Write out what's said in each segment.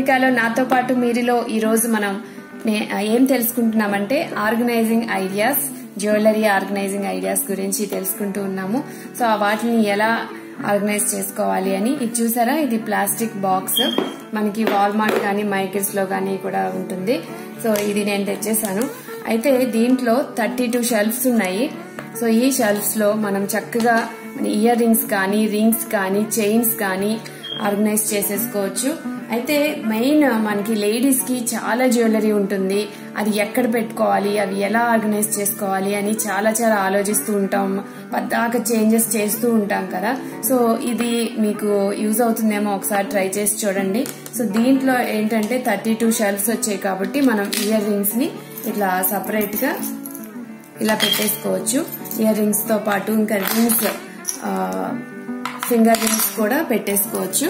అమెరికాలో నాతో పాటు మీరిలో ఈ రోజు మనం నే- ఏం తెలుసుకుంటున్నామంటే organising ideas jewellery organising ideas గురించి తెలుసుకుంటూ ఉన్నాము సో ఆ వాటిని ఎలా ఆర్గనైజ్ చేసుకోవాలి అని ఇది చూసారా ఇది ప్లాస్టిక్ బాక్స్ మనకి వాల్మార్ట్ కానీ మైకిల్స్ లో కానీ కూడా ఉంటుంది సో ఇది నేను తెచ్చేసాను అయితే దీంట్లో థర్టీ టూ షెల్ఫ్స్ ఉన్నాయి సో ఈ షెల్ఫ్స్ లో మనం చక్కగా ఇయర్ రింగ్స్ కానీ రింగ్స్ కానీ చైన్స్ కానీ ఆర్గనైజ్ చేసేసుకోవచ్చు అయితే మెయిన్ మనకి లేడీస్ కి చాలా జ్యువెలరీ ఉంటుంది అది ఎక్కడ పెట్టుకోవాలి అవి ఎలా ఆర్గనైజ్ చేసుకోవాలి అని చాలా చాలా ఆలోచిస్తూ ఉంటాం పద్దాక చేంజెస్ చేస్తూ ఉంటాం కదా సో ఇది మీకు యూజ్ అవుతుందేమో ఒకసారి ట్రై చేసి చూడండి సో దీంట్లో ఏంటంటే థర్టీ టూ షెల్ఫ్స్ వచ్చాయి కాబట్టి మనం ఇయర్ రింగ్స్ ని ఇట్లా సపరేట్ గా ఇలా పెట్టేసుకోవచ్చు ఇయర్ రింగ్స్ తో పాటు ఇంకా రింగ్స్ ఫింగర్ రింగ్స్ కూడా పెట్టేసుకోవచ్చు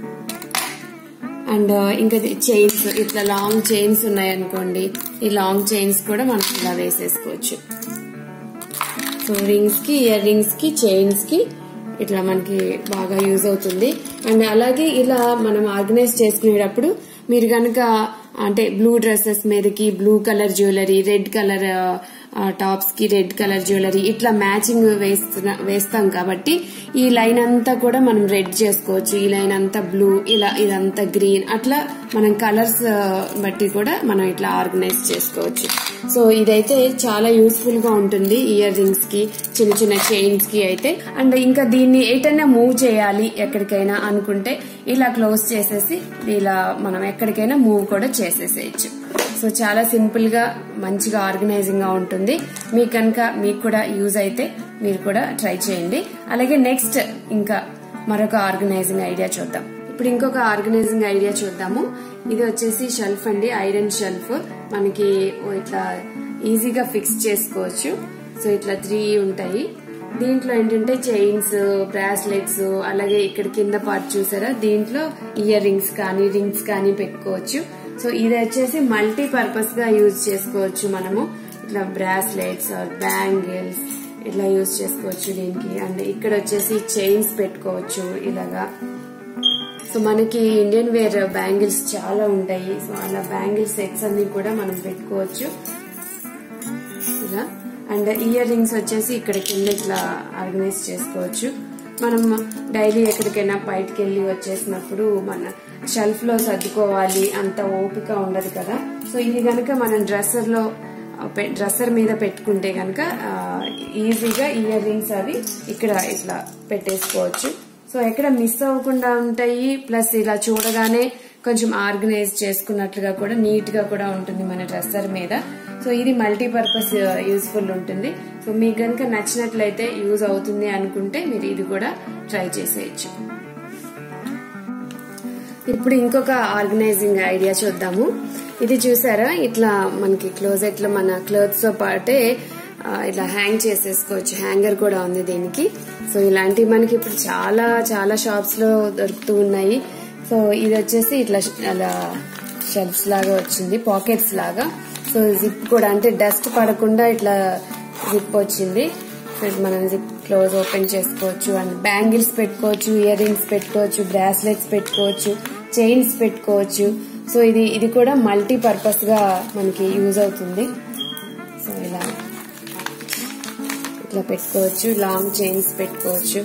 అండ్ ఇంకా చైన్స్ ఇట్లా లాంగ్ చైన్స్ ఉన్నాయనుకోండి ఈ లాంగ్ చైన్స్ కూడా మనం ఇలా వేసేసుకోవచ్చు సో రింగ్స్ కి ఇయర్ రింగ్స్ కి చైన్స్ కి ఇట్లా మనకి బాగా యూజ్ అవుతుంది అండ్ అలాగే ఇలా మనం ఆర్గనైజ్ చేసుకునేటప్పుడు మీరు కనుక అంటే బ్లూ డ్రెస్సెస్ మీదకి blue colour jewellery red colour tops కి రెడ్ కలర్ జ్యువెలరీ ఇట్లా మ్యాచింగ్ వేస్తున్న వేస్తాం కాబట్టి ఈ లైన్ అంతా కూడా మనం రెడ్ చేసుకోవచ్చు ఈ లైన్ అంతా బ్లూ ఇలా ఇదంతా గ్రీన్ అట్లా మనం కలర్స్ బట్టి కూడా మనం ఇట్లా ఆర్గనైజ్ చేసుకోవచ్చు సో ఇదైతే చాలా యూస్ఫుల్ గా ఉంటుంది ఇయర్ రింగ్స్ కి చిన్న చిన్న చైన్స్ కి అయితే అండ్ ఇంకా దీన్ని ఎటైనా మూవ్ చేయాలి ఎక్కడికైనా అనుకుంటే ఇలా క్లోజ్ చేసేసి ఇలా మనం ఎక్కడికైనా మూవ్ కూడా చేసేసేయచ్చు సో చాలా సింపుల్ గా మంచిగా ఆర్గనైజింగ్ గా ఉంటుంది మీకు కనుక మీకు కూడా యూజ్ అయితే మీరు కూడా ట్రై చేయండి అలాగే నెక్స్ట్ ఇంకా మరొక ఆర్గనైజింగ్ ఐడియా చూద్దాం ఇప్పుడు ఇంకొక ఆర్గనైజింగ్ ఐడియా చూద్దాము ఇది వచ్చేసి షెల్ఫ్ అండి ఐరన్ షెల్ఫ్ మనకి ఓ ఇట్లా ఈజీగా ఫిక్స్ చేసుకోవచ్చు సో ఇట్లా త్రీ ఉంటాయి దీంట్లో ఏంటంటే చైన్స్ బ్రాస్లెట్స్ అలాగే ఇక్కడ కింద పార్ట్ చూసారా దీంట్లో ఇయర్ రింగ్స్ కానీ రింగ్స్ కానీ పెట్టుకోవచ్చు సో ఇది వచ్చేసి మల్టీ పర్పస్ గా యూజ్ చేసుకోవచ్చు మనము ఇట్లా బ్రాస్లెట్స్ ఆర్ బ్యాంగిల్స్ ఇట్లా యూజ్ చేసుకోవచ్చు దీనికి అండ్ ఇక్కడ వచ్చేసి చైన్స్ పెట్టుకోవచ్చు ఇలాగా సో మనకి ఇండియన్ వేర్ బ్యాంగిల్స్ చాలా ఉంటాయి సో అలా బ్యాంగిల్ సెట్స్ అన్ని కూడా మనం పెట్టుకోవచ్చు ఇలా అండ్ ఇయర్ రింగ్స్ వచ్చేసి ఇక్కడ కింద ఇట్లా ఆర్గనైజ్ చేసుకోవచ్చు మనం డైలీ ఎక్కడికైనా బయటకు వెళ్ళి వచ్చేసినప్పుడు మన షెల్ఫ్ లో సర్దుకోవాలి అంత ఓపిక ఉండదు కదా సో ఇది గనక మనం డ్రెస్సర్ లో డ్రెస్సర్ మీద పెట్టుకుంటే గనక ఈజీగా ఇయర్ రింగ్స్ అవి ఇక్కడ ఇట్లా పెట్టేసుకోవచ్చు సో ఎక్కడ మిస్ అవ్వకుండా ఉంటాయి ప్లస్ ఇలా చూడగానే కొంచెం ఆర్గనైజ్ చేసుకున్నట్లుగా కూడా నీట్ గా కూడా ఉంటుంది మన డ్రెస్సర్ మీద సో ఇది మల్టీపర్పస్ యూస్ఫుల్ ఉంటుంది సో మీకు కనుక నచ్చినట్లయితే యూజ్ అవుతుంది అనుకుంటే మీరు ఇది కూడా ట్రై చేసేయచ్చు ఇప్పుడు ఇంకొక ఆర్గనైజింగ్ ఐడియా చూద్దాము ఇది చూసారా ఇట్లా మనకి క్లోజెట్ లో మన క్లోత్స్ తో పాటే ఆ, ఇట్లా హ్యాంగ్ చేసేసుకోవచ్చు హ్యాంగర్ కూడా ఉంది దీనికి సో ఇలాంటివి మనకి ఇప్పుడు చాలా చాలా షాప్స్ లో దొరుకుతూ ఉన్నాయి సో ఇది వచ్చేసి ఇట్లా అలా షెల్ఫ్స్ లాగా వచ్చింది పాకెట్స్ లాగా సో జిప్ కూడా అంటే డస్ట్ పడకుండా ఇట్లా జిప్ వచ్చింది సో ఇది మనం జిప్ క్లోజ్ ఓపెన్ చేసుకోవచ్చు అండ్ బ్యాంగిల్స్ పెట్టుకోవచ్చు ఇయర్ రింగ్స్ పెట్టుకోవచ్చు బ్రాస్లెట్స్ పెట్టుకోవచ్చు చైన్స్ పెట్టుకోవచ్చు సో ఇది ఇది కూడా మల్టీ పర్పస్ గా మనకి యూజ్ అవుతుంది సో ఇలా ఇట్లా పెట్టుకోవచ్చు లాంగ్ చైన్స్ పెట్టుకోవచ్చు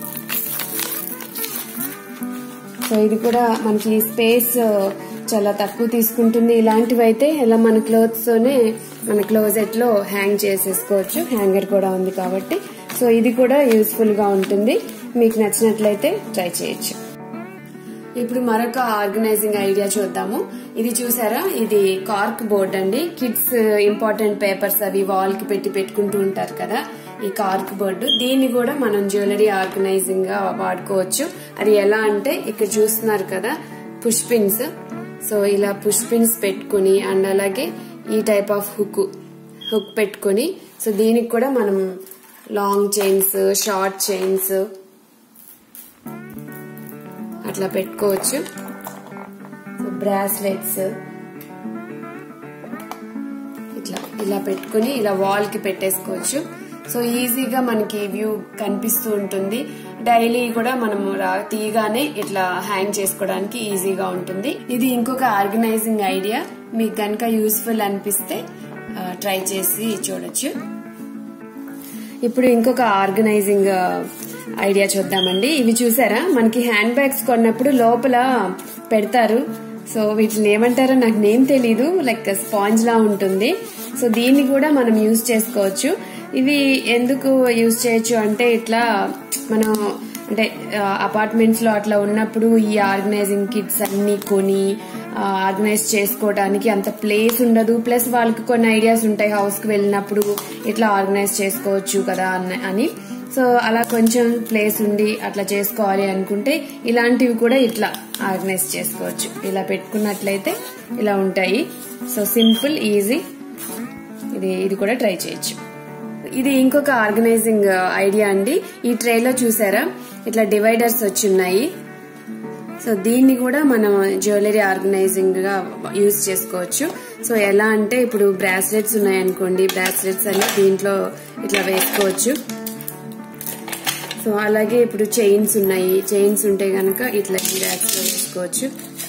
సో ఇది కూడా మనకి స్పేస్ చాలా తక్కువ తీసుకుంటుంది ఇలాంటివి అయితే ఇలా మన క్లోత్స్ తోనే మన క్లోజెట్ లో హ్యాంగ్ చేసేసుకోవచ్చు హ్యాంగర్ కూడా ఉంది కాబట్టి సో ఇది కూడా యూస్ఫుల్ గా ఉంటుంది మీకు నచ్చినట్లయితే ట్రై చేయొచ్చు ఇప్పుడు మరొక ఆర్గనైజింగ్ ఐడియా చూద్దాము ఇది చూసారా ఇది కార్క్ బోర్డ్ అండి కిడ్స్ ఇంపార్టెంట్ పేపర్స్ అవి వాల్ కి పెట్టి పెట్టుకుంటూ ఉంటారు కదా ఈ కార్క్ బోర్డు దీన్ని కూడా మనం జ్యువెలరీ ఆర్గనైజింగ్ గా వాడుకోవచ్చు అది ఎలా అంటే ఇక్కడ చూస్తున్నారు కదా పుష్ పిన్స్ సో ఇలా పుష్ పిన్స్ పెట్టుకుని అండ్ అలాగే ఈ టైప్ ఆఫ్ హుక్ హుక్ పెట్టుకుని సో దీనికి కూడా మనం లాంగ్ చైన్స్ షార్ట్ చైన్స్ అట్లా పెట్టుకోవచ్చు బ్రాస్లెట్స్ ఇట్లా ఇలా పెట్టుకుని ఇలా వాల్ కి పెట్టేసుకోవచ్చు సో ఈజీగా మనకి వ్యూ కనిపిస్తూ ఉంటుంది డైలీ కూడా మనము రా- తీయగానే ఇట్లా హ్యాంగ్ చేసుకోవడానికి ఈజీగా ఉంటుంది ఇది ఇంకొక ఆర్గనైజింగ్ ఐడియా మీకు కనుక యూస్ఫుల్ అనిపిస్తే ట్రై చేసి చూడొచ్చు ఇప్పుడు ఇంకొక ఆర్గనైజింగ్ ఐడియా చూద్దామండి ఇవి చూసారా మనకి హ్యాండ్ బ్యాగ్స్ కొన్నప్పుడు లోపల పెడతారు సో వీటిని ఏమంటారో నాకు నేమ్ తెలీదు లైక్ స్పాంజ్ లా ఉంటుంది సో దీన్ని కూడా మనం యూజ్ చేసుకోవచ్చు ఇవి ఎందుకు యూజ్ చేయొచ్చు అంటే ఇట్లా మనం అంటే అపార్ట్మెంట్స్ లో అట్లా ఉన్నప్పుడు ఈ ఆర్గనైజింగ్ కిట్స్ అన్ని కొని ఆర్గనైజ్ చేసుకోవడానికి అంత ప్లేస్ ఉండదు ప్లస్ వాళ్ళకి కొన్ని ఐడియాస్ ఉంటాయి హౌస్ కి వెళ్ళినప్పుడు ఇట్లా ఆర్గనైజ్ చేసుకోవచ్చు కదా అన్న- అని సో అలా కొంచెం ప్లేస్ ఉండి అట్లా చేసుకోవాలి అనుకుంటే ఇలాంటివి కూడా ఇట్లా ఆర్గనైజ్ చేసుకోవచ్చు ఇలా పెట్టుకున్నట్లయితే ఇలా ఉంటాయి సో సింపుల్ ఈజీ ఇది ఇది కూడా ట్రై చేయొచ్చు ఇది ఇంకొక ఆర్గనైజింగ్ ఐడియా అండి ఈ ట్రేలో చూసారా ఇట్లా డివైడర్స్ వచ్చి ఉన్నాయి సో దీన్ని కూడా మనం జ్యువెలరీ ఆర్గనైజింగ్ గా యూజ్ చేసుకోవచ్చు సో ఎలా అంటే ఇప్పుడు బ్రాస్లెట్స్ ఉన్నాయనుకోండి బ్రాస్లెట్స్ అన్ని దీంట్లో ఇట్లా వేసుకోవచ్చు సో అలాగే ఇప్పుడు చైన్స్ ఉన్నాయి చైన్స్ ఉంటే గనక ఇట్లా ఈ ర్యాక్స్ లో వేసుకోవచ్చు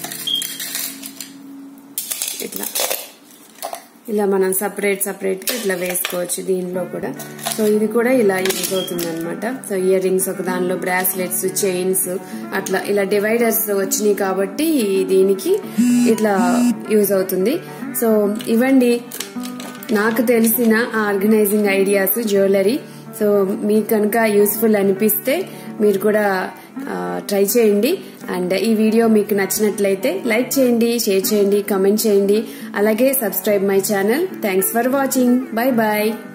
ఇట్లా ఇలా మనం సపరేట్ సపరేట్ గా ఇట్లా వేసుకోవచ్చు దీనిలో కూడా సో ఇది కూడా ఇలా యూజ్ అవుతుంది అనమాట సో ఇయర్ రింగ్స్ ఒక దానిలో బ్రాస్లెట్స్ చైన్స్ అట్లా ఇలా డివైడర్స్ వచ్చినాయి కాబట్టి దీనికి ఇట్లా యూజ్ అవుతుంది సో ఇవ్వండి నాకు తెలిసిన ఆర్గనైజింగ్ ఐడియాస్ జ్యువెలరీ సో మీకు కనుక యూస్ఫుల్ అనిపిస్తే మీరు కూడా ట్రై చేయండి అండ్ ఈ వీడియో మీకు నచ్చినట్లయితే లైక్ చేయండి షేర్ చేయండి కమెంట్ చేయండి అలాగే subscribe my channel thanks for watching bye bye